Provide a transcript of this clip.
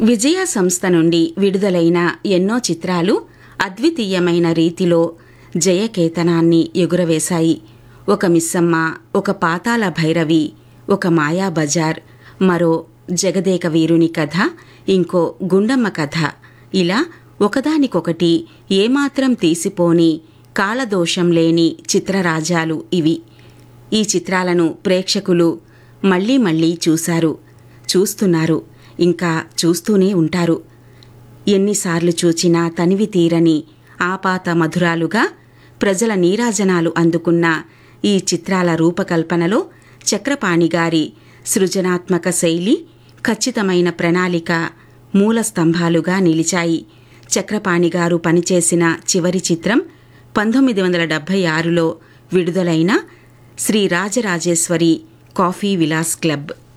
విజయ సంస్థ నుండి విడుదలైన ఎన్నో చిత్రాలు అద్వితీయమైన రీతిలో జయకేతనాన్ని ఎగురవేశాయి ఒక మిస్సమ్మ ఒక పాతాల భైరవి ఒక మాయా బజార్ మరో జగదేక వీరుని కథ ఇంకో గుండమ్మ కథ ఇలా ఒకదానికొకటి ఏమాత్రం తీసిపోని కాలదోషం లేని చిత్రరాజాలు ఇవి ఈ చిత్రాలను ప్రేక్షకులు మళ్ళీ మళ్ళీ చూశారు చూస్తున్నారు ఇంకా చూస్తూనే ఉంటారు ఎన్నిసార్లు చూచినా తనివి తీరని ఆపాత మధురాలుగా ప్రజల నీరాజనాలు అందుకున్న ఈ చిత్రాల రూపకల్పనలో చక్రపాణి గారి సృజనాత్మక శైలి ఖచ్చితమైన ప్రణాళిక మూల స్తంభాలుగా నిలిచాయి చక్రపాణి గారు పనిచేసిన చివరి చిత్రం పంతొమ్మిది వందల డెబ్భై ఆరులో విడుదలైన శ్రీ రాజరాజేశ్వరి కాఫీ విలాస్ క్లబ్